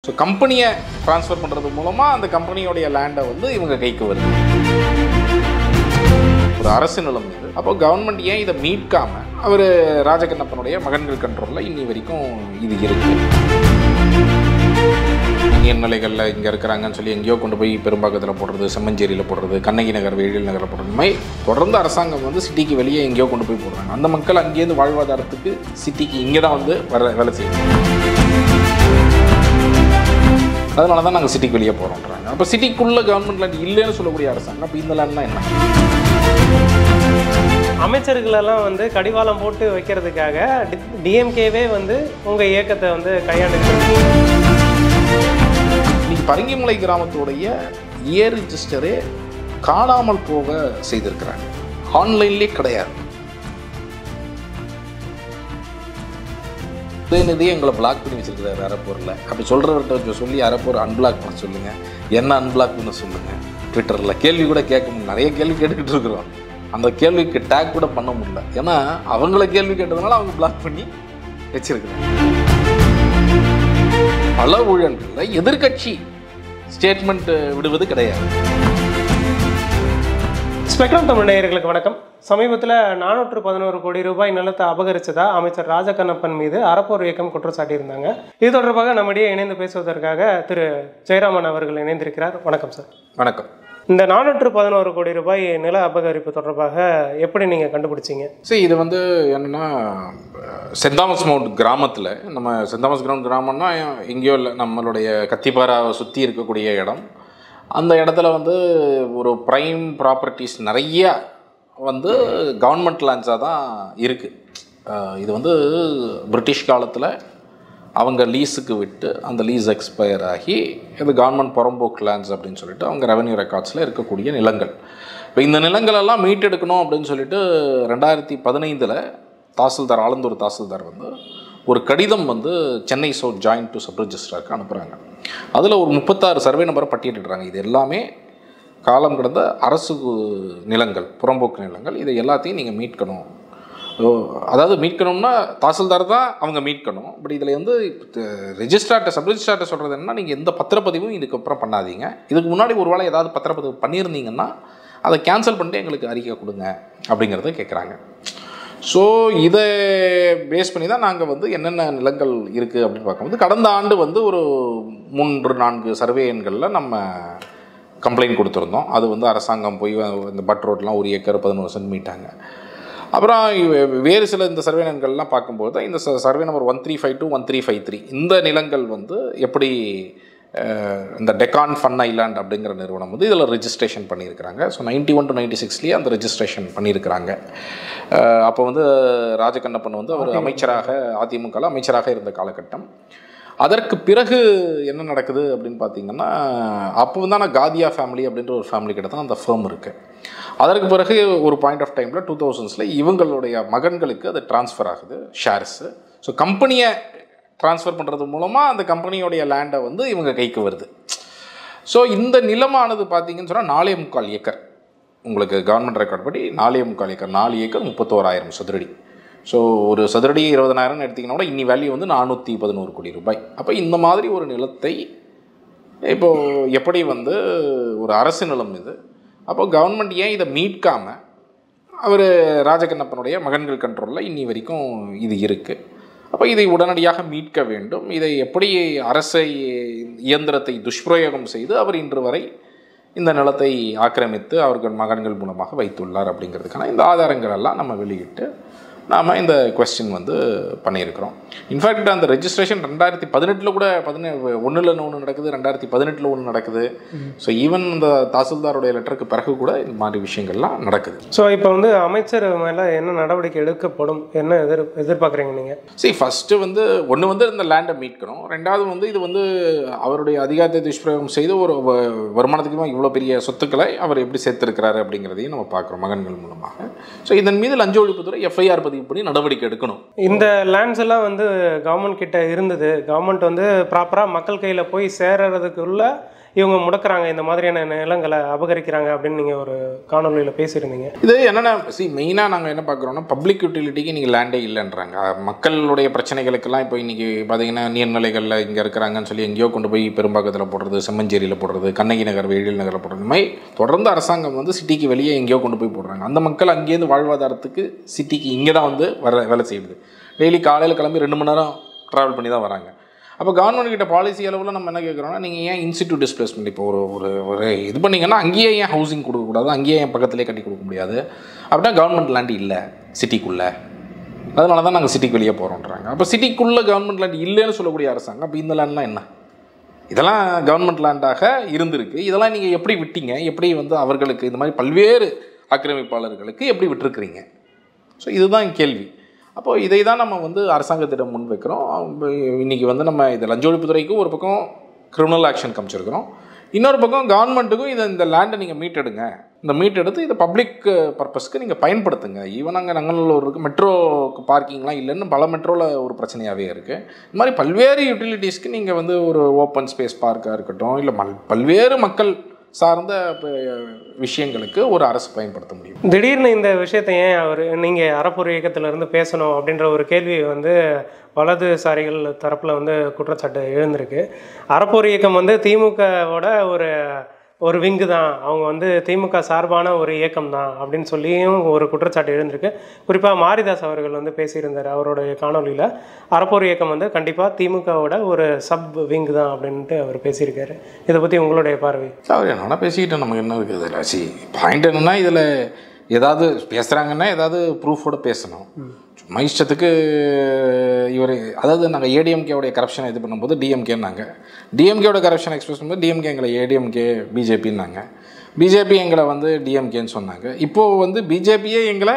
So கம்பெனியை transfer பண்ணுறது மூலமாக அந்த கம்பெனியோடைய லேண்டை வந்து இவங்க கைக்கு வருது ஒரு அரசு நிலம் இது அப்போ கவர்மெண்ட் ஏன் இதை மீட்காம அவர் ராஜகண்ணப்பனுடைய மகன்கள் கண்ட்ரோலில் இன்னி வரைக்கும் இது இருக்கு நீர்நிலைகளில் இங்கே இருக்கிறாங்கன்னு சொல்லி எங்கேயோ கொண்டு போய் பெரும்பாக்கத்தில் போடுறது செம்மஞ்சேரியில் போடுறது கண்ணகி நகர் வேழில் நகரில் போடுறது இந்த மாதிரி தொடர்ந்து அரசாங்கம் வந்து சிட்டிக்கு வெளியே எங்கேயோ கொண்டு போய் போடுறாங்க அந்த மக்கள் அங்கேருந்து வாழ்வாதாரத்துக்கு சிட்டிக்கு இங்கே தான் வந்து வர வேலை செய்யணும் அதனால தான் நாங்கள் சிட்டிக்கு வெளியே போகிறோன்றாங்க அப்போ சிட்டிக்குள்ளே கவர்மெண்ட் லேண்ட் இல்லைன்னு சொல்லக்கூடிய அரசாங்கம் அப்போ இந்த லேண்ட்லாம் என்ன அமைச்சர்களெல்லாம் வந்து கடிவாளம் போட்டு வைக்கிறதுக்காக டிஎம்கேவே வந்து உங்கள் இயக்கத்தை வந்து கையாண்டு இன்னைக்கு பரங்கிமலை கிராமத்துடைய இயர் ரிஜிஸ்டரே காணாமல் போக செய்திருக்கிறாங்க ஆன்லைன்லேயே கிடையாது உதயநிதியை எங்களை பிளாக் பண்ணி வச்சிருக்கிறாரு அரப்பூரில் அப்படி சொல்கிறவர்கிட்ட சொல்லி அரப்பூர் அன்பிளாக் பண்ண சொல்லுங்கள் என்ன அன்பிளாக் பண்ண சொல்லுங்கள் ட்விட்டரில் கேள்வி கூட கேட்க முடியல நிறைய கேள்வி கேட்டுக்கிட்டு இருக்கிறோம் அந்த கேள்விக்கு டேக் கூட பண்ண முடியல ஏன்னா அவங்கள கேள்வி கேட்டதுனால அவங்க பிளாக் பண்ணி வச்சிருக்கிறாங்க பல ஊழல்களில் எதிர்க்கட்சி ஸ்டேட்மெண்ட் விடுவது கிடையாது ஸ்பெக்ட்ரம் தமிழ் நேயர்களுக்கு வணக்கம் சமீபத்தில் நானூற்று பதினோரு கோடி ரூபாய் நிலத்தை அபகரிச்சதா அமைச்சர் ராஜகண்ணப்பன் மீது அறப்போர் இயக்கம் குற்றம் சாட்டியிருந்தாங்க இது தொடர்பாக நம்மிடையே இணைந்து பேசுவதற்காக திரு ஜெயராமன் அவர்கள் இணைந்திருக்கிறார் வணக்கம் சார் வணக்கம் இந்த நானூற்று பதினோரு கோடி ரூபாய் நில அபகரிப்பு தொடர்பாக எப்படி நீங்கள் கண்டுபிடிச்சீங்க சரி இது வந்து என்னென்னா சென்ட் தாமஸ் மவுண்ட் கிராமத்தில் நம்ம சென்ட் தாமஸ் கிரவுண்ட் கிராமம்னா எங்கேயோ இல்லை நம்மளுடைய கத்திப்பாராவை சுற்றி இருக்கக்கூடிய இடம் அந்த இடத்துல வந்து ஒரு ப்ரைம் ப்ராப்பர்ட்டிஸ் நிறைய வந்து கவர்மெண்ட் லேண்ட்ஸாக தான் இருக்குது இது வந்து பிரிட்டிஷ் காலத்தில் அவங்க லீஸுக்கு விட்டு அந்த லீஸ் எக்ஸ்பயர் ஆகி இது கவர்மெண்ட் புறம்போக்கு லேண்ட்ஸ் அப்படின்னு சொல்லிட்டு அவங்க ரெவன்யூ ரெக்கார்ட்ஸில் இருக்கக்கூடிய நிலங்கள் இப்போ இந்த நிலங்களெல்லாம் மீட்டெடுக்கணும் அப்படின்னு சொல்லிட்டு ரெண்டாயிரத்தி பதினைந்தில் தாசில்தார் ஆலந்தூர் தாசில்தார் வந்து ஒரு கடிதம் வந்து Chennai south joint to sub ரிஜிஸ்ட்ராருக்கு அனுப்புகிறாங்க அதில் ஒரு முப்பத்தாறு சர்வே நம்பரை பட்டியலிடுறாங்க இது எல்லாமே காலம் கடந்த அரசு நிலங்கள் புறம்போக்கு நிலங்கள் இதை எல்லாத்தையும் நீங்கள் மீட்கணும் ஓ, அதாவது மீட்கணும்னா தாசில்தார் தான் அவங்க மீட்கணும் பட் இதில் வந்து ரெஜிஸ்ட்ரார்ட்ட சப் ரெஜிஸ்ட்ரார்ட்ட சொல்கிறது என்னன்னா நீங்கள் எந்த பத்திரப்பதிவும் இதுக்கப்புறம் பண்ணாதீங்க இதுக்கு முன்னாடி ஒரு வேளை ஏதாவது பத்திரப்பதிவு பண்ணியிருந்தீங்கன்னா அதை கேன்சல் பண்ணிட்டு எங்களுக்கு அறிக்கை கொடுங்க அப்படிங்கிறத கேட்குறாங்க ஸோ இதை பேஸ் பண்ணி தான் நாங்கள் வந்து என்னென்ன நிலங்கள் இருக்குது அப்படின்னு பார்க்கும்போது கடந்த ஆண்டு வந்து ஒரு மூன்று நான்கு சர்வே எண்களில் நம்ம கம்ப்ளைண்ட் கொடுத்துருந்தோம் அது வந்து அரசாங்கம் போய் இந்த பட் ரோட்லாம் ஒரு ஏக்கர் பதினோரு சென்ட் மீட்டாங்க அப்புறம் இவ- வேறு சில இந்த சர்வே எண்கள்லாம் பார்க்கும்போது தான் இந்த survey number one three five two one three five three இந்த நிலங்கள் வந்து எப்படி அஹ், இந்த டெக்கான் ஃபன் ஐலாண்ட் அப்படிங்கிற நிறுவனம் வந்து இதில் ரெஜிஸ்ட்ரேஷன் பண்ணியிருக்கிறாங்க so ninety one to ninety சிக்ஸ்லேயே அந்த ரெஜிஸ்ட்ரேஷன் பண்ணியிருக்கிறாங்க அஹ், அப்போ வந்து ராஜகண்ணப்பன் வந்து அவர் அமைச்சராக அதிமுகவில் அமைச்சராக இருந்த காலகட்டம் அதற்கு பிறகு என்ன நடக்குது அப்படின்னு பார்த்தீங்கன்னா அப்போ தானே காதியா ஃபேமிலி அப்படின்ற ஒரு ஃபேமிலி கிட்ட தான் அந்த ஃபேம் இருக்குது அதற்கு பிறகு ஒரு பாயிண்ட் ஆஃப் டைமில் டூ தௌசண்ட்ஸில் இவங்களுடைய மகன்களுக்கு அது ட்ரான்ஸ்ஃபர் ஆகுது ஷேர்ஸு ஸோ கம்பெனியை ட்ரான்ஸ்ஃபர் பண்ணுறது மூலமாக அந்த கம்பெனியோடைய லேண்டை வந்து இவங்க கைக்கு வருது ஸோ இந்த நிலமானது பார்த்தீங்கன்னு சொன்னால் நாலே முக்கால் ஏக்கர் உங்களுக்கு கவர்மெண்ட் ரெக்கார்ட் படி நாலே முக்கால் ஏக்கர் நாலு ஏக்கர் முப்பத்தோராயிரம் சதுரடி ஸோ ஒரு சதுரடி இருபதனாயிரம்னு எடுத்திங்கன்னா கூட இன்னி வேல்யூ வந்து நானூற்றி பதினோரு கோடி ரூபாய் அப்போ இந்த மாதிரி ஒரு நிலத்தை இப்போது எப்படி வந்து ஒரு அரசு நிலம் இது அப்போ கவர்மெண்ட் ஏன் இதை மீட்காம அவர் ராஜகண்ணப்பனுடைய மகன்கள் கண்ட்ரோலில் இன்னி வரைக்கும் இது இருக்குது அப்போ இதை உடனடியாக மீட்க வேண்டும் இதை எப்படி அரசை இயந்திரத்தை துஷ்பிரயோகம் செய்து அவர் இன்று வரை இந்த நிலத்தை ஆக்கிரமித்து அவர்கள் மகன்கள் மூலமாக வைத்துள்ளார் அப்படிங்கிறதுக்கான இந்த ஆதாரங்கள் எல்லாம் நம்ம வெளியிட்டு நாம் இந்த கொஸ்டின் வந்து பண்ணியிருக்கிறோம் இன்ஃபேக்ட் அந்த ரெஜிஸ்ட்ரேஷன் ரெண்டாயிரத்தி பதினெட்டில் கூட பதினே ஒன்றில் ஒன்று நடக்குது ரெண்டாயிரத்தி பதினெட்டில் ஒன்று நடக்குது ஸோ ஈவன் இந்த தாசில்தாருடைய லெட்டருக்கு பிறகு கூட இந்த மாதிரி விஷயங்கள்லாம் நடக்குது ஸோ இப்போ வந்து அமைச்சர் மேலே என்ன நடவடிக்கை எடுக்கப்படும் என்ன எதிர் எதிர்பார்க்குறீங்க நீங்கள் சரி ஃபஸ்ட்டு வந்து ஒன்று வந்து இந்த லேண்டை மீட்கணும் ரெண்டாவது வந்து இது வந்து அவருடைய அதிகாரத்தை துஷ்பிரயோகம் செய்து ஒரு வ- வருமானத்துக்கு இவ்வளோ பெரிய சொத்துக்களை அவர் எப்படி சேர்த்திருக்கிறாரு அப்படிங்கிறதையும் நம்ம பார்க்குறோம் மகன்கள் மூலமாக ஸோ இதன் மீது லஞ்ச ஒழிப்புத்துறை எஃப்ஐஆர் பதிவு பதிவு பண்ணி நடவடிக்கை எடுக்கணும் இந்த லேண்ட்ஸ் எல்லாம் வந்து கவர்மெண்ட் கிட்ட இருந்தது கவர்மெண்ட் வந்து ப்ராப்பராக மக்கள் கையில் போய் சேர்றதுக்குள்ள இவங்க முடக்குறாங்க இந்த மாதிரியான நிலங்களை அபகரிக்கிறாங்க அப்படின்னு நீங்கள் ஒரு காணொலியில் பேசியிருந்தீங்க இது என்னென்ன சி மெயினாக நாங்கள் என்ன பார்க்குறோம்னா பப்ளிக் யூட்டிலிட்டிக்கு நீங்கள் லேண்டே இல்லைன்றாங்க மக்களுடைய பிரச்சனைகளுக்கெல்லாம் இப்போ இன்றைக்கி பார்த்தீங்கன்னா நீர்நிலைகளில் இங்கே இருக்கிறாங்கன்னு சொல்லி எங்கேயோ கொண்டு போய் பெரும்பாக்கத்தில் போடுறது செம்மஞ்சேரியில் போடுறது கண்ணகி நகர் வேழில் நகரில் போடுறது இந்த மாதிரி தொடர்ந்து அரசாங்கம் வந்து சிட்டிக்கு வெளியே எங்கேயோ கொண்டு போய் போடுறாங்க அந்த மக்கள் அங்கேயிருந்து வாழ்வாதாரத்துக்கு சிட்டிக்கு இங்கே தான் வந்து வர வேலை செய்யுது டெய்லி காலையில் கிளம்பி ரெண்டு மணி நேரம் ட்ராவல் பண்ணி தான் வராங்க அப்போ கவர்மெண்ட் கிட்ட பாலிசி அளவில் நம்ம என்ன கேட்குறோம்னா நீங்கள் ஏன் இன்ஸ்டிடியூட் டிஸ்பிளேஸ்மெண்ட் இப்போ ஒரு ஒரு ஒரு இது பண்ணீங்கன்னா அங்கேயே ஏன் ஹவுசிங் கொடுக்கக்கூடாது அங்கேயே ஏன் பக்கத்துலேயே கட்டி கொடுக்க முடியாது அப்படின்னா கவர்மெண்ட் லேண்ட் இல்லை சிட்டிக்குள்ளே அதனால தான் நாங்கள் சிட்டிக்கு வெளியே போகிறோன்றாங்க அப்போ சிட்டிக்குள்ளே கவர்மெண்ட் லேண்ட் இல்லைன்னு சொல்லக்கூடிய அரசாங்கம் அப்போ இந்த லேண்ட்லாம் என்ன இதெல்லாம் கவர்மெண்ட் லேண்டாக இருந்திருக்கு இதெல்லாம் நீங்கள் எப்படி விட்டீங்க எப்படி வந்து அவர்களுக்கு இந்த மாதிரி பல்வேறு ஆக்கிரமிப்பாளர்களுக்கு எப்படி விட்டுருக்குறீங்க ஸோ இதுதான் கேள்வி அப்போ இதை தான் நம்ம வந்து அரசாங்கத்திடம் முன்வைக்கிறோம் இன்றைக்கி வந்து நம்ம இது லஞ்ச ஒழிப்புத்துறைக்கும் ஒரு பக்கம் கிரிமினல் ஆக்ஷன் காமிச்சிருக்கிறோம் இன்னொரு பக்கம் கவர்மெண்ட்டுக்கும் இதை இந்த லேண்டை நீங்கள் மீட்டெடுங்க இந்த மீட்டெடுத்து இதை பப்ளிக் பர்பஸ்க்கு நீங்கள் பயன்படுத்துங்க ஈவன் அங்கே நங்கநல்லூர் இருக்குது மெட்ரோ பார்க்கிங்லாம் இல்லைன்னு பல மெட்ரோவில் ஒரு பிரச்சனையாகவே இருக்குது இந்த மாதிரி பல்வேறு யூட்டிலிட்டிஸ்க்கு நீங்கள் வந்து ஒரு ஓப்பன் ஸ்பேஸ் பார்க்காக இருக்கட்டும் இல்லை மல் பல்வேறு மக்கள் சார்ந்த ப- விஷயங்களுக்கு ஒரு அரசு பயன்படுத்த முடியும் திடீர்னு இந்த விஷயத்தை ஏன் அவர் நீங்கள் அறப்பொரு இயக்கத்திலிருந்து பேசணும் அப்படின்ற ஒரு கேள்வி வந்து வலதுசாரிகள் தரப்பில் வந்து குற்றச்சாட்டு எழுந்திருக்கு அறப்போர் இயக்கம் வந்து திமுகவோட ஒரு ஒரு விங்கு தான் அவங்க வந்து திமுக சார்பான ஒரு இயக்கம் தான் அப்படின்னு சொல்லியும் ஒரு குற்றச்சாட்டு எழுந்திருக்கு குறிப்பாக மாரிதாஸ் அவர்கள் வந்து பேசியிருந்தார் அவருடைய காணொலியில் அறப்போர் இயக்கம் வந்து கண்டிப்பாக திமுகவோட ஒரு சப் விங்கு தான் அப்படின்ட்டு அவர் பேசியிருக்காரு இதை பற்றி உங்களுடைய பார்வை அவர் என்னன்னா பேசிக்கிட்டு நமக்கு என்ன இருக்குது இதில் சி பாயிண்ட் என்னென்னா இதில் ஏதாவது பேசுகிறாங்கன்னா ஏதாவது ப்ரூஃபோட பேசணும் சும்மா இஷ்டத்துக்கு இவர் அதாவது நாங்கள் ஏடிஎம்கேவுடைய கரப்ஷனை இது பண்ணும்போது டிஎம்கேன்னாங்க டிஎம்கேவோட கரப்ஷன் எக்ஸ்பிரஸ் பண்ணும்போது டிஎம்கே எங்களை ஏடிஎம்கே பிஜேபின்னாங்க பிஜேபி எங்களை வந்து டிஎம்கேன்னு சொன்னாங்க இப்போது வந்து பிஜேபியே எங்களை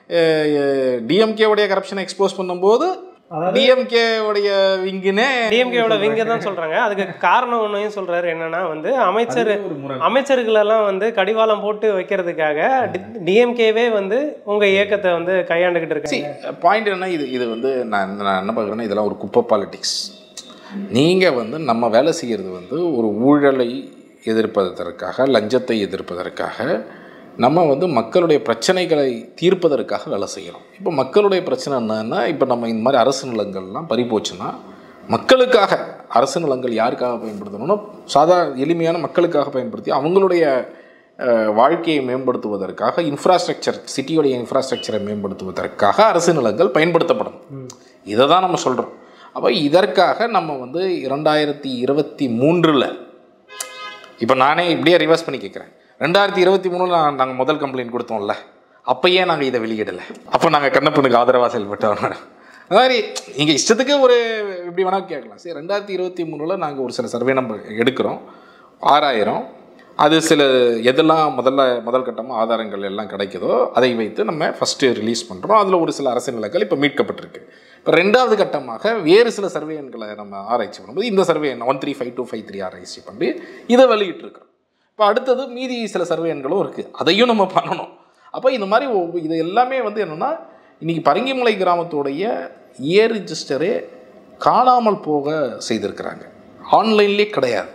டிஎம்கேவுடைய கரப்ஷனை எக்ஸ்போஸ் பண்ணும்போது டிஎம்கே உடைய விங்குனே டிஎம்கேவோட விங்க தான் சொல்றாங்க அதுக்கு காரணம் ஒன்றையும் சொல்றாரு என்னன்னா வந்து அமைச்சர் அமைச்சர்களெல்லாம் வந்து கடிவாளம் போட்டு வைக்கிறதுக்காக டிஎம்கேவே வந்து உங்க இயக்கத்தை வந்து கையாண்டுகிட்டு இருக்காங்க பாயிண்ட் என்ன இது இது வந்து நான் நான் என்ன பார்க்குறேன்னா இதெல்லாம் ஒரு குப்பை பாலிடிக்ஸ் நீங்கள் வந்து நம்ம வேலை செய்கிறது வந்து ஒரு ஊழலை எதிர்ப்பதற்காக லஞ்சத்தை எதிர்ப்பதற்காக நம்ம வந்து மக்களுடைய பிரச்சனைகளை தீர்ப்பதற்காக வேலை செய்கிறோம் இப்போ மக்களுடைய பிரச்சனை என்னன்னா இப்போ நம்ம இந்த மாதிரி அரசு நிலங்கள்லாம் பறி போச்சுன்னா மக்களுக்காக அரசு நிலங்கள் யாருக்காக பயன்படுத்தணும்னா சாதா எளிமையான மக்களுக்காக பயன்படுத்தி அவங்களுடைய அஹ், வாழ்க்கையை மேம்படுத்துவதற்காக இன்ஃப்ராஸ்ட்ரக்சர் சிட்டியோடைய இன்ஃப்ராஸ்ட்ரக்சரை மேம்படுத்துவதற்காக அரசு நிலங்கள் பயன்படுத்தப்படும் இதை தான் நம்ம சொல்கிறோம் அப்போ இதற்காக நம்ம வந்து இரண்டாயிரத்தி இருபத்தி மூன்றில் இப்போ நானே இப்படியே ரிவர்ஸ் பண்ணி கேட்குறேன் ரெண்டாயிரத்தி இருபத்தி மூணில் நாங்கள் முதல் கம்ப்ளைண்ட் கொடுத்தோம்ல அப்பயே நாங்கள் இதை வெளியிடலை அப்போ நாங்கள் கண்ணப்பனுக்கு ஆதரவாக செயல்பட்டோம் அது மாதிரி நீங்கள் இஷ்டத்துக்கு ஒரு இப்படி வேணால் கேட்கலாம் சரி ரெண்டாயிரத்தி இருபத்தி மூணில் நாங்கள் ஒரு சில சர்வே நம்ம எடுக்கிறோம் ஆறாயிரம் அது சில எதெல்லாம் முதல்ல முதல் கட்டமாக ஆதாரங்கள் எல்லாம் கிடைக்குதோ அதை வைத்து நம்ம ஃபஸ்ட்டு ரிலீஸ் பண்ணுறோம் அதில் ஒரு சில அரசு நிலங்கள் இப்போ மீட்கப்பட்டிருக்கு இப்போ ரெண்டாவது கட்டமாக வேறு சில சர்வே எண்களை நம்ம ஆராய்ச்சி பண்ணும்போது இந்த சர்வே எண் one three five two five three ஆராய்ச்சி பண்ணி இதை வெளியிட்டிருக்கிறோம் இப்போ அடுத்தது மீதி சில சர்வே எண்களும் இருக்குது அதையும் நம்ம பண்ணணும் அப்போ இந்த மாதிரி ஒவ்வொ- இது எல்லாமே வந்து என்னென்னா இன்றைக்கி பரங்கிமலை கிராமத்துடைய இயர் ரிஜிஸ்டரே காணாமல் போக செய்திருக்கிறாங்க ஆன்லைன்லேயே கிடையாது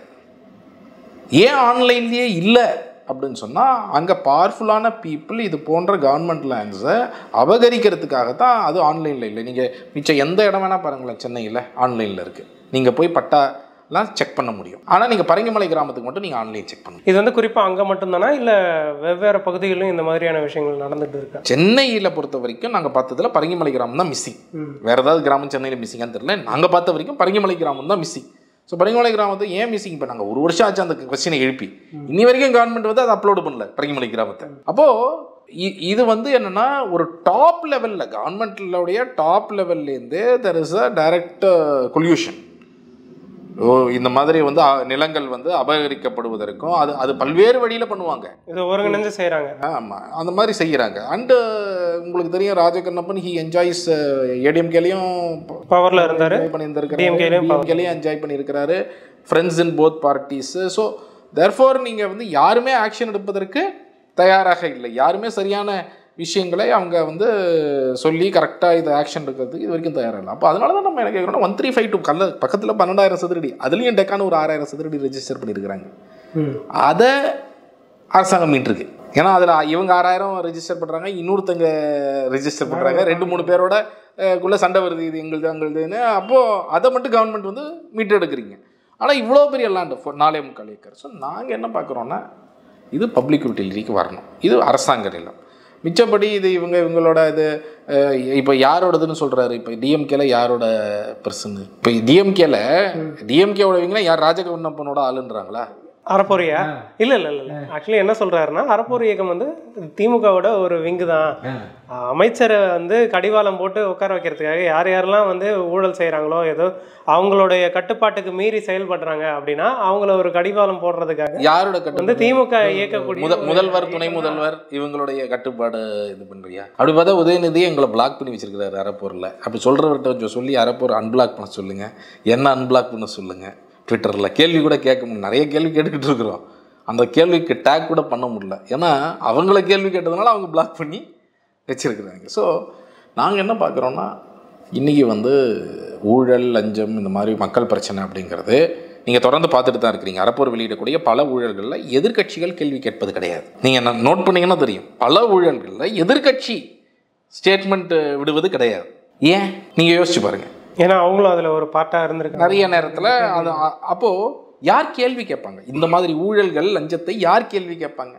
ஏன் ஆன்லைன்லேயே இல்லை அப்படின்னு சொன்னால் அங்கே பவர்ஃபுல்லான பீப்புள் இது போன்ற கவர்மெண்ட் லேண்ட்ஸை அபகரிக்கிறதுக்காக தான் அது ஆன்லைனில் இல்லை நீங்கள் மிச்சம் எந்த இடம் வேணால் பாருங்களேன் சென்னையில் ஆன்லைனில் இருக்குது நீங்கள் போய் பட்டாலாம் செக் பண்ண முடியும் ஆனால் நீங்கள் பரங்கிமலை கிராமத்துக்கு மட்டும் நீங்கள் ஆன்லைன் செக் பண்ணணும் இது வந்து குறிப்பா அங்க மட்டும்தானா இல்ல வெவ்வேறு பகுதிகளிலும் இந்த மாதிரியான விஷயங்கள் நடந்துட்டு இருக்கா சென்னையில் பொறுத்த வரைக்கும் நாங்கள் பார்த்ததுல பரங்கிமலை கிராமம் தான் மிஸ்ஸிங் வேறு ஏதாவது கிராமம் சென்னையில் மிஸ்ஸிங்கான்னு தெரியல நாங்கள் பார்த்த வரைக்கும் பரங்கிமலை கிராமம் தான் மிஸ்ஸிங் ஸோ பரங்கிமலை கிராமத்தை ஏன் மிஸ்ஸிங் இப்போ நாங்கள் ஒரு வருஷம் ஆச்சு அந்த கொஸ்டினை எழுப்பி இன்னி வரைக்கும் கவர்மெண்ட் வந்து அதை அப்லோடு பண்ணல பரங்கிமலை கிராமத்தை அப்போது இது வந்து என்னன்னா ஒரு டாப் லெவலில் கவர்மெண்ட்லுடைய டாப் லெவல்லேருந்து there is a direct collusion ஓ இந்த மாதிரி வந்து அ- நிலங்கள் வந்து அபகரிக்கப்படுவதற்கும் அது அது பல்வேறு வழியில் பண்ணுவாங்க இது ஒருங்கிணைஞ்சு செய்றாங்க ஆமாம் அந்த மாதிரி செய்கிறாங்க அண்டு உங்களுக்கு தெரியும் ராஜகண்ணப்பன் ஹி என்ஜாய்ஸ் ஏடிஎம்கேலையும் பவர்ல இருந்தாரு பண்ணியிருந்திருக்காரு DMK லயும் டிஎம்கேலையும் என்ஜாய் பண்ணியிருக்கிறாரு friends in both parties so therefore நீங்கள் வந்து யாருமே ஆக்ஷன் எடுப்பதற்கு தயாராக இல்லை யாருமே சரியான விஷயங்களை அவங்க வந்து சொல்லி கரெக்டாக இது ஆக்ஷன் எடுக்கிறதுக்கு இது வரைக்கும் தயாராக இல்லை அப்போ அதனால தான் நம்ம என்ன கேட்குறோம் ஒன் த்ரீ ஃபைவ் டூ கல்ல பக்கத்தில் பன்னெண்டாயிரம் சதுரடி அதுலேயும் டெக்கான ஒரு ஆறாயிரம் சதுரடி ரெஜிஸ்டர் பண்ணியிருக்கிறாங்க அதை அரசாங்கம் மீட்டிருக்கு ஏன்னா அதில் இவங்க ஆறாயிரம் ரெஜிஸ்டர் பண்ணுறாங்க இன்னொருத்தங்க ரெஜிஸ்டர் பண்ணுறாங்க ரெண்டு மூணு பேரோட அஹ், குள்ள சண்டை வருது இது எங்களுது எங்களுதுன்னு அப்போது அதை மட்டும் கவர்மெண்ட் வந்து மீட்டு எடுக்கிறீங்க ஆனால் இவ்வளோ பெரிய லேண்டு நாலே முக்கால் ஏக்கர் ஸோ நாங்கள் என்ன பார்க்குறோன்னா இது பப்ளிக் யூட்டிலிட்டிக்கு வரணும் இது அரசாங்க நிலம் மிச்சப்படி இது இவங்க இவங்களோட இது அஹ், இப்போ யாரோடதுன்னு சொல்கிறாரு இப்போ டிஎம்கேல யாரோட பர்சனு இப்போ டிஎம்கேல டிஎம்கேவோட இவங்கன்னா யார் ராஜகவர்ணப்பனோட ஆளுன்றாங்களா அறப்போரியா இல்ல இல்ல இல்ல ஆக்சுவலி என்ன சொல்றாருன்னா அறப்போர் இயக்கம் வந்து திமுகவோட ஒரு விங்கு தான் அமைச்சரை வந்து கடிவாளம் போட்டு உட்கார வைக்கிறதுக்காக யார் யாரெல்லாம் வந்து ஊழல் செய்றாங்களோ ஏதோ அவங்களுடைய கட்டுப்பாட்டுக்கு மீறி செயல்படுறாங்க அப்படின்னா அவங்கள ஒரு கடிவாளம் போடுறதுக்காக யாரோட வந்து கட்டு திமுக இயக்கக்கூடிய முத முதல்வர் துணை முதல்வர் இவங்களுடைய கட்டுப்பாடு இது பண்றியா அப்படி பார்த்தா உதயநிதி எங்களை பிளாக் பண்ணி வச்சிருக்கிறாரு அறப்போரில் அப்படி சொல்கிறவர்கிட்ட கொஞ்சம் சொல்லி அறப்போர் அன்பிளாக் பண்ண சொல்லுங்க என்ன அன்பிளாக் பண்ண சொல்லுங்க ட்விட்டரில் கேள்வி கூட கேட்க முடியல நிறைய கேள்வி கேட்டுக்கிட்டு இருக்கிறோம் அந்த கேள்விக்கு டேக் கூட பண்ண முடியல ஏன்னா அவங்கள கேள்வி கேட்டதுனால அவங்க பிளாக் பண்ணி வச்சிருக்கிறாங்க ஸோ நாங்கள் என்ன பார்க்குறோன்னா இன்றைக்கி வந்து ஊழல் லஞ்சம் இந்த மாதிரி மக்கள் பிரச்சனை அப்படிங்கிறது நீங்கள் தொடர்ந்து பார்த்துட்டு தான் இருக்கிறீங்க அறப்போர் வெளியிடக்கூடிய பல ஊழல்களில் எதிர்க்கட்சிகள் கேள்வி கேட்பது கிடையாது நீங்கள் நோட் பண்ணீங்கன்னா தெரியும் பல ஊழல்களில் எதிர்க்கட்சி ஸ்டேட்மெண்ட் விடுவது கிடையாது ஏன் நீங்கள் யோசிச்சு பாருங்கள் ஏன்னா அவங்களும் அதுல ஒரு பார்ட்டா இருந்திருக்காங்க நிறைய நேரத்தில் அது அ- அப்போ யார் கேள்வி கேட்பாங்க இந்த மாதிரி ஊழல்கள் லஞ்சத்தை யார் கேள்வி கேட்பாங்க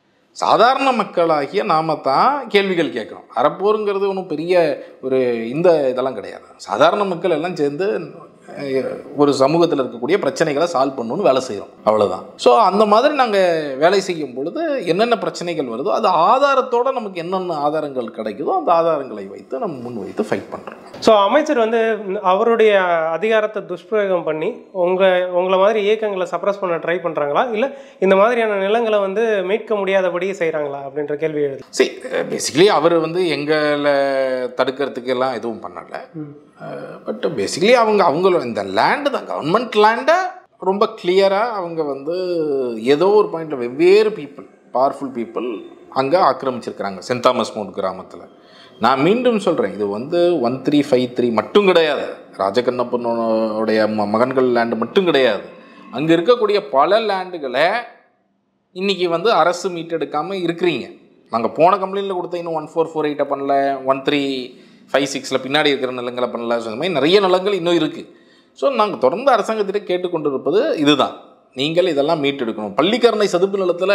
சாதாரண மக்களாகிய நாம தான் கேள்விகள் கேட்குறோம் அறப்போருங்கிறது ஒன்றும் பெரிய ஒரு இந்த இதெல்லாம் கிடையாது சாதாரண மக்கள் எல்லாம் சேர்ந்து அஹ், ஒரு சமூகத்தில் இருக்கக்கூடிய பிரச்சனைகளை சால்வ் பண்ணணும்னு வேலை செய்கிறோம் அவ்வளவுதான் ஸோ அந்த மாதிரி நாங்கள் வேலை செய்யும் பொழுது என்னென்ன பிரச்சனைகள் வருதோ அது ஆதாரத்தோட நமக்கு என்னென்ன ஆதாரங்கள் கிடைக்குதோ அந்த ஆதாரங்களை வைத்து நம்ம முன் வைத்து ஃபைட் பண்ணுறோம் ஸோ அமைச்சர் வந்து அவருடைய அதிகாரத்தை துஷ்பிரயோகம் பண்ணி உங்க உங்களை மாதிரி இயக்கங்களை சப்ரஸ் பண்ண ட்ரை பண்றாங்களா இல்ல இந்த மாதிரியான நிலங்களை வந்து மீட்க முடியாதபடி செய்றாங்களா அப்படின்ற கேள்வி எழுது சரி பேசிக்கலி அவர் வந்து எங்களை தடுக்கிறதுக்கு எல்லாம் எதுவும் பண்ணலை பட் பேசிக்கலி அவங்க அவங்களோட இந்த லேண்டு தான் கவர்மெண்ட் லேண்டை ரொம்ப கிளியராக அவங்க வந்து ஏதோ ஒரு பாயிண்ட்ல வெவ்வேறு பீப்புள் பவர்ஃபுல் பீப்புள் அங்கே ஆக்கிரமிச்சிருக்கிறாங்க சென்ட் தாமஸ் மவுண்ட் கிராமத்தில் நான் மீண்டும் சொல்கிறேன் இது வந்து ஒன் த்ரீ ஃபைவ் த்ரீ மட்டும் கிடையாது ராஜகண்ணப்பனுடைய ம- மகன்கள் லேண்டு மட்டும் கிடையாது அங்கே இருக்கக்கூடிய பல லேண்டுகளை இன்னைக்கு வந்து அரசு மீட்டெடுக்காமல் இருக்கிறீங்க நாங்கள் போன கம்ப்ளைண்ட்டில் கொடுத்த இன்னும் ஒன் ஃபோர் ஃபோர் எயிட்டை பண்ணல ஒன் த்ரீ ஃபைவ் சிக்ஸில் பின்னாடி இருக்கிற நிலங்களை பண்ணல ஸோ இந்த மாதிரி நிறைய நிலங்கள் இன்னும் இருக்குது ஸோ நாங்கள் தொடர்ந்து அரசாங்கத்திட்ட கேட்டுக்கொண்டிருப்பது இதுதான் நீங்கள் இதெல்லாம் மீட்டெடுக்கணும் பள்ளிக்கரணை சதுப்பு நிலத்தில்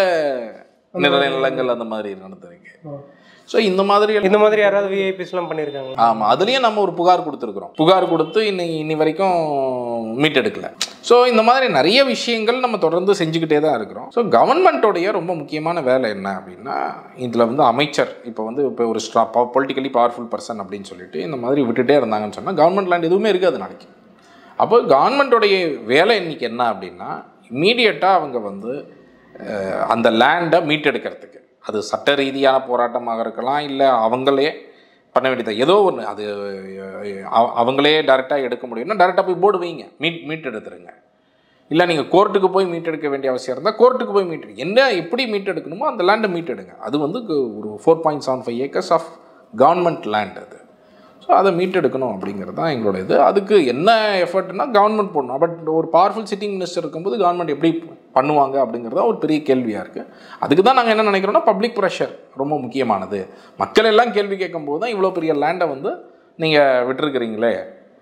நிறைய நிலங்கள் அந்த மாதிரி நடத்துறீங்க ஸோ இந்த மாதிரி இந்த மாதிரி யாராவது விஐபிஸ்லாம் பண்ணியிருக்காங்களா ஆமாம் அதுலேயும் நம்ம ஒரு புகார் கொடுத்துருக்குறோம் புகார் கொடுத்து இன்னி இன்னி வரைக்கும் மீட்டெடுக்கல ஸோ இந்த மாதிரி நிறைய விஷயங்கள் நம்ம தொடர்ந்து செஞ்சுக்கிட்டே தான் இருக்கிறோம் ஸோ கவர்மெண்ட்டோடைய ரொம்ப முக்கியமான வேலை என்ன அப்படின்னா இதில் வந்து அமைச்சர் இப்போ வந்து இப்போ ஒரு ஸ்ட்ரா பொலிட்டிக்கலி பவர்ஃபுல் பர்சன் அப்படின்னு சொல்லிட்டு இந்த மாதிரி விட்டுட்டே இருந்தாங்கன்னு சொன்னால் கவர்மெண்ட் லேண்ட் எதுவுமே இருக்காது நாளைக்கு அப்போ கவர்மெண்ட்டோடைய வேலை இன்னைக்கு என்ன அப்படின்னா இம்மீடியட்டாக அவங்க வந்து அஹ், அந்த லேண்டை மீட்டெடுக்கிறதுக்கு அது சட்ட ரீதியான போராட்டமாக இருக்கலாம் இல்லை அவங்களே பண்ண வேண்டியது ஏதோ ஒன்று அது அஹ், அவ- அவங்களே டேரெக்டாக எடுக்க முடியும்னா டேரெக்டாக போய் போர்டு வைங்க மீட் மீட் எடுத்துருங்க இல்லை நீங்கள் கோர்ட்டுக்கு போய் மீட் எடுக்க வேண்டிய அவசியம் இருந்தால் கோர்ட்டுக்கு போய் மீட் எடுங்க என்ன எப்படி மீட் எடுக்கணுமோ அந்த லேண்டை மீட் எடுங்க அது வந்து கு- ஒரு four point seven five acres of government land அது ஸோ அதை மீட்டெடுக்கணும் அப்படிங்கிறது தான் எங்களோட இது அதுக்கு என்ன எஃபர்ட்னா கவர்மெண்ட் போடணும் பட் ஒரு பவர்ஃபுல் சிட்டிங் மினிஸ்டர் இருக்கும்போது கவர்மெண்ட் எப்படி பண்ணுவாங்க அப்படிங்கிறது தான் ஒரு பெரிய கேள்வியாக இருக்குது அதுக்கு தான் நாங்கள் என்ன நினைக்கிறோம்னா பப்ளிக் ப்ரெஷர் ரொம்ப முக்கியமானது மக்கள் எல்லாம் கேள்வி கேட்கும்போது தான் இவ்வளோ பெரிய லேண்டை வந்து நீங்கள் விட்டுருக்கிறீங்களே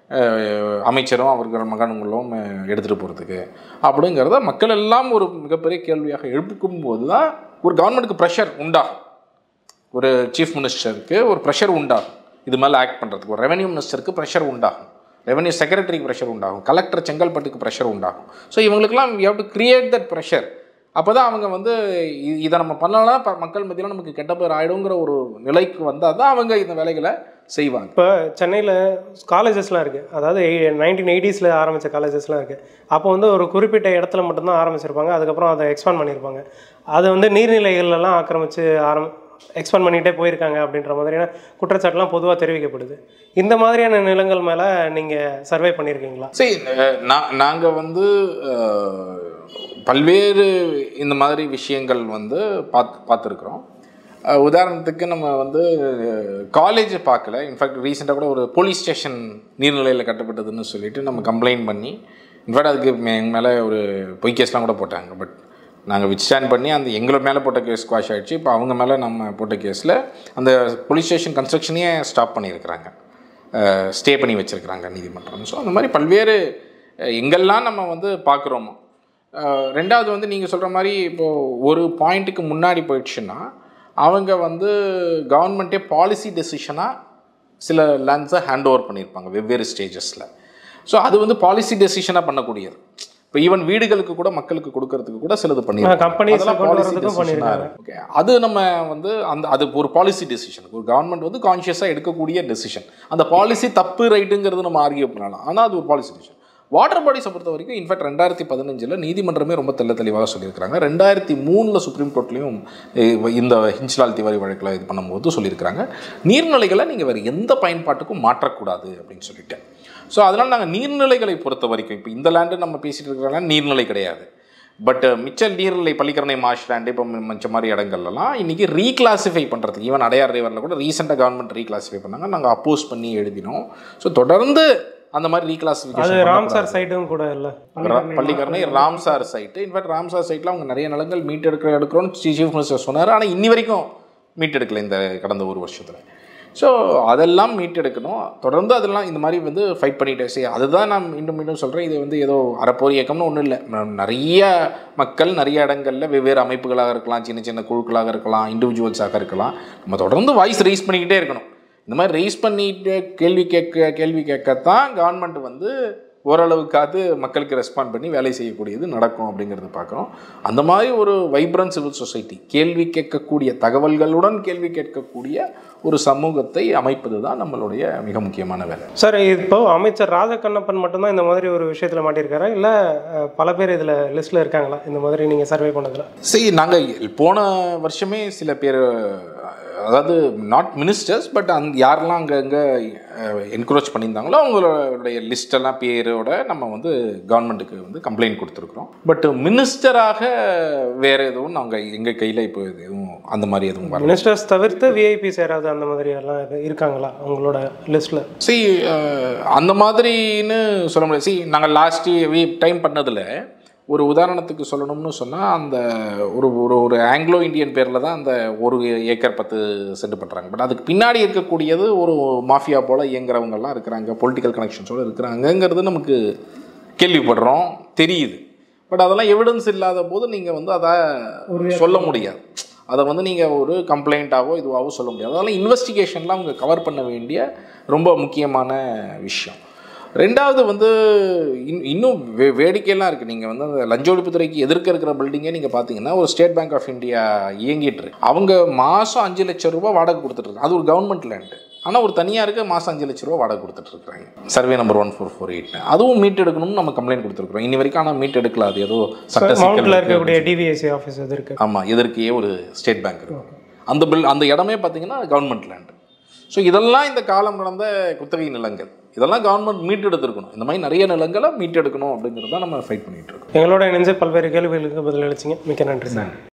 அஹ், அமைச்சரும் அவர்கள் மகன்களும் எடுத்துகிட்டு போகிறதுக்கு அப்படிங்கிறத மக்கள் எல்லாம் ஒரு மிகப்பெரிய கேள்வியாக எழுப்புக்கும் போது தான் ஒரு கவர்மெண்ட்டுக்கு ப்ரெஷர் உண்டாகும் ஒரு சீஃப் மினிஸ்டருக்கு ஒரு ப்ரெஷர் உண்டாகும் இது மேலே ஆக்ட் பண்ணுறதுக்கு ஒரு ரெவென்யூ மினிஸ்டருக்கு ப்ரெஷர் உண்டாகும் ரெவென்யூ செக்ரட்டரிக்கு ப்ரெஷர் உண்டாகும் கலெக்டர் செங்கல்பட்டுக்கு ப்ரெஷர் உண்டாகும் ஸோ இவங்களுக்குலாம் you have to create that pressure அப்போ தான் அவங்க வந்து இ- இதை நம்ம பண்ணலன்னா ப- மக்கள் மத்தியில் நமக்கு கெட்ட பேர் ஆயிடுங்கிற ஒரு நிலைக்கு வந்தால் தான் அவங்க இந்த வேலைகளை செய்வாங்க இப்போ சென்னையில் காலேஜஸ்லாம் இருக்குது அதாவது நைன்டீன் எயிட்டிஸில் ஆரம்பித்த காலேஜஸ்லாம் இருக்குது அப்போ வந்து ஒரு குறிப்பிட்ட இடத்துல மட்டும்தான் ஆரம்பிச்சிருப்பாங்க அதுக்கப்புறம் அதை எக்ஸ்பாண்ட் பண்ணியிருப்பாங்க அது வந்து நீர்நிலைகள்லாம் ஆக்கிரமித்து ஆரம் எக்ஸ்பாண்ட் பண்ணிகிட்டே போயிருக்காங்க அப்படின்ற மாதிரியான குற்றச்சாட்டுலாம் பொதுவாக தெரிவிக்கப்படுது இந்த மாதிரியான நிலங்கள் மேலே நீங்கள் சர்வே பண்ணியிருக்கீங்களா சரி அஹ், நான் நாங்கள் வந்து அஹ், பல்வேறு இந்த மாதிரி விஷயங்கள் வந்து பார்த்து பார்த்துருக்குறோம் அஹ், உதாரணத்துக்கு நம்ம வந்து காலேஜ் பார்க்கல இன்ஃபேக்ட் ரீசெண்டாக கூட ஒரு போலீஸ் ஸ்டேஷன் நீர்நிலையில் கட்டப்பட்டதுன்னு சொல்லிட்டு நம்ம கம்ப்ளைண்ட் பண்ணி இன்ஃபேக்ட் அதுக்கு மே- எங்க மேலே ஒரு பொய் கேஸ்லாம் கூட போட்டாங்க பட் நாங்கள் வித்ஸ்டாண்ட் பண்ணி அந்த எங்களோட மேலே போட்ட கேஸ் ஸ்குவாஷ் ஆயிடுச்சு இப்போ அவங்க மேலே நம்ம போட்ட கேஸில் அந்த போலீஸ் ஸ்டேஷன் கன்ஸ்ட்ரக்ஷனையே ஸ்டாப் பண்ணியிருக்கிறாங்க ஸ்டே பண்ணி வச்சுருக்கிறாங்க நீதிமன்றம் ஸோ அந்த மாதிரி பல்வேறு அஹ், எங்கெல்லாம் நம்ம வந்து பார்க்குறோமோ அஹ், ரெண்டாவது வந்து நீங்கள் சொல்கிற மாதிரி இப்போது ஒரு பாயிண்ட்டுக்கு முன்னாடி போயிடுச்சுன்னா அவங்க வந்து கவர்மெண்ட்டே பாலிசி டெசிஷனாக சில லேண்ட்ஸை ஹேண்ட் ஓவர் பண்ணியிருப்பாங்க வெவ்வேறு ஸ்டேஜஸில் ஸோ அது வந்து பாலிசி டெசிஷனாக பண்ணக்கூடியது இப்போ ஈவன் வீடுகளுக்கு கூட மக்களுக்கு கொடுக்கறதுக்கு கூட சிலது பண்ணியிருக்காங்க companies அதெல்லாம் கொண்டு policy வரதுக்கும் decision-ஆ பண்ணியிருக்காங்க. இருக்கு. Okay. அது நம்ம வந்து அந்த அது ஒரு பாலிசி டெசிஷன் ஒரு கவர்மெண்ட் வந்து கான்ஷியஸாக எடுக்கக்கூடிய டெசிஷன் அந்த பாலிசி தப்பு ரைட்டுங்கிறது நம்ம ஆர்கியூ பண்ணலாம் ஆனால் அது ஒரு பாலிசி டெசிஷன் வாட்டர் பாடிஸை பொறுத்த வரைக்கும் இன்ஃபேக்ட் ரெண்டாயிரத்தி பதினஞ்சில் நீதிமன்றமே ரொம்ப தெள்ள தெளிவாக சொல்லியிருக்கிறாங்க ரெண்டாயிரத்தி மூணில் சுப்ரீம் கோர்ட்லேயும் இந்த ஹிஞ்ச்லால் திவாரி வழக்கில் இது பண்ணும்போது சொல்லியிருக்கிறாங்க நீர்நிலைகளை நீங்கள் வேறு எந்த பயன்பாட்டுக்கும் மாற்றக்கூடாது அப்படின்னு சொல்லிட்டு ஸோ அதனால் நாங்கள் நீர்நிலைகளை பொறுத்த வரைக்கும் இப்போ இந்த லேண்டு நம்ம பேசிகிட்டு இருக்கிற land நீர்நிலை கிடையாது பட் மிச்ச நீர்நிலை பள்ளிக்கரணை மார்ஷ் லேண்டு இப்போ மிச்ச மாதிரி இடங்கள்லாம் இன்றைக்கி ரீக்ளாசிஃபை பண்ணுறதுக்கு ஈவன் அடையார் ரிவரில் கூட ரீசெண்டாக கவர்மெண்ட் ரீக்ளாசிஃபை பண்ணாங்க நாங்கள் அப்போஸ் பண்ணி எழுதினோம் ஸோ தொடர்ந்து அந்த மாதிரி அது ரீக்ளாசிஃபிகேஷன் ராம்சார் சைடும் கூட இல்ல Pallikaranai Ramsar site in fact Ramsar சைட்டில் அவங்க நிறைய நிலங்கள் மீட் எடுக்கிற எடுக்கிறோன்னு சீஃப் மினிஸ்டர் சொன்னார் ஆனால் இன்னி வரைக்கும் மீட் எடுக்கல இந்த கடந்த ஒரு வருஷத்தில் ஸோ அதெல்லாம் மீட்டெடுக்கணும் தொடர்ந்து அதெல்லாம் இந்த மாதிரி வந்து ஃபைட் பண்ணிட்டே சரி அதுதான் நான் மீண்டும் மீண்டும் சொல்கிறேன் இது வந்து ஏதோ அறப்போர் இயக்கம்னு ஒன்றும் இல்லை ந- நிறைய மக்கள் நிறைய இடங்களில் வெவ்வேறு அமைப்புகளாக இருக்கலாம் சின்ன சின்ன குழுக்களாக இருக்கலாம் இண்டிவிஜுவல்ஸாக இருக்கலாம் நம்ம தொடர்ந்து வாய்ஸ் ரைஸ் பண்ணிக்கிட்டே இருக்கணும் இந்த மாதிரி ரைஸ் பண்ணிட்டு கேள்வி கேட்க கேள்வி கேட்கத்தான் கவர்மெண்ட் வந்து ஓரளவுக்காவது மக்களுக்கு ரெஸ்பாண்ட் பண்ணி வேலை செய்யக்கூடியது நடக்கும் அப்படிங்கிறத பார்க்குறோம் அந்த மாதிரி ஒரு வைப்ரண்ட் சிவில் சொசைட்டி கேள்வி கேட்கக்கூடிய தகவல்களுடன் கேள்வி கேட்கக்கூடிய ஒரு சமூகத்தை அமைப்பது தான் நம்மளுடைய மிக முக்கியமான வேலை சார் இப்போ அமைச்சர் ராஜகண்ணப்பன் மட்டும்தான் இந்த மாதிரி ஒரு விஷயத்துல மாட்டியிருக்காரா இல்ல அஹ், பல பேர் இதுல லிஸ்ட்ல இருக்காங்களா இந்த மாதிரி நீங்க சர்வே பண்ணதுல சரி நாங்கள் போன வருஷமே சில பேர் அதாவது நாட் மினிஸ்டர்ஸ் பட் அங் யாரெல்லாம் அங்கங்கே என்கரேஜ் பண்ணியிருந்தாங்களோ அவங்களுடைய லிஸ்டெல்லாம் பேரோட நம்ம வந்து கவர்மெண்ட்டுக்கு வந்து கம்ப்ளைண்ட் கொடுத்துருக்குறோம் பட் மினிஸ்டராக வேறு எதுவும் நாங்கள் எங்கள் கையில் இப்போ எதுவும் அந்த மாதிரி எதுவும் வரல மினிஸ்டர்ஸ் தவிர்த்து விஐபிஸ் யாராவது அந்த மாதிரி எல்லாம் இது இருக்காங்களா உங்களோட லிஸ்ட்ல சி அந்த மாதிரின்னு சொல்ல முடியாது சி நாங்கள் லாஸ்ட் டைம் பண்ணதில் ஒரு உதாரணத்துக்கு சொல்லணும்னு சொன்னால் அந்த ஒரு ஒரு ஒரு ஆங்கிலோ இந்தியன் பேரில் தான் அந்த ஒரு ஏக்கர் பத்து சென்ட் பண்ணுறாங்க பட் அதுக்கு பின்னாடி இருக்கக்கூடியது ஒரு மாஃபியா போல் இயங்குறவங்கெல்லாம் இருக்கிறாங்க பொலிட்டிக்கல் கனெக்ஷன்ஸோடு இருக்கிறாங்கங்கிறது நமக்கு கேள்விப்படுறோம் தெரியுது பட் அதெல்லாம் எவிடன்ஸ் இல்லாத போது நீங்கள் வந்து அதை சொல்ல முடியாது அதை வந்து நீங்கள் ஒரு கம்ப்ளைண்ட்டாவோ இதுவாகவோ சொல்ல முடியாது அதெல்லாம் இன்வெஸ்டிகேஷன்லாம் அவங்க கவர் பண்ண வேண்டிய ரொம்ப முக்கியமான விஷயம் ரெண்டாவது வந்து இன் இன்னும் வே வேடிக்கையெல்லாம் இருக்குது நீங்கள் வந்து அந்த லஞ்ச ஒழிப்புத்துறைக்கு எதிர்க்க இருக்கிற பில்டிங்கே நீங்கள் பார்த்தீங்கன்னா ஒரு ஸ்டேட் பேங்க் ஆஃப் இந்தியா இயங்கிட்டு இருக்கு அவங்க மாதம் அஞ்சு லட்சம் ரூபாய் வாடகை கொடுத்துட்ருக்காங்க அது ஒரு கவர்மெண்ட் லேண்டு ஆனால் ஒரு தனியாருக்கு மாதம் அஞ்சு லட்ச ரூபா வாடகை கொடுத்துட்ருக்காங்க survey number one four four eight அதுவும் மீட் எடுக்கணும்னு நம்ம கம்ப்ளைண்ட் கொடுத்துருக்குறோம் இன்னி வரைக்கும் ஆனால் மீட் எடுக்கல அது ஏதோ சட்ட சிக்கல் மவுண்ட்ல இருக்கு. இருக்கக்கூடிய டிவிஎஸ்சி ஆஃபீஸ் இது இருக்கு ஆமாம் எதற்கே ஒரு ஸ்டேட் பேங்க் இருக்கும் அந்த பில் அந்த இடமே பார்த்தீங்கன்னா கவர்மெண்ட் லேண்டு ஸோ இதெல்லாம் இந்த காலம் கடந்த குத்தகை நிலங்கள் இதெல்லாம் கவர்மெண்ட் மீட்டெடுத்திருக்கணும் இந்த மாதிரி நிறைய நிலங்களை மீட்டெடுக்கணும் அப்படிங்கிறது தான் நம்ம ஃபைட் பண்ணிட்டு இருக்கோம் எங்களோட இணைஞ்சு பல்வேறு கேள்விகளுக்கு பதிலளிச்சிங்க மிக்க நன்றி சார்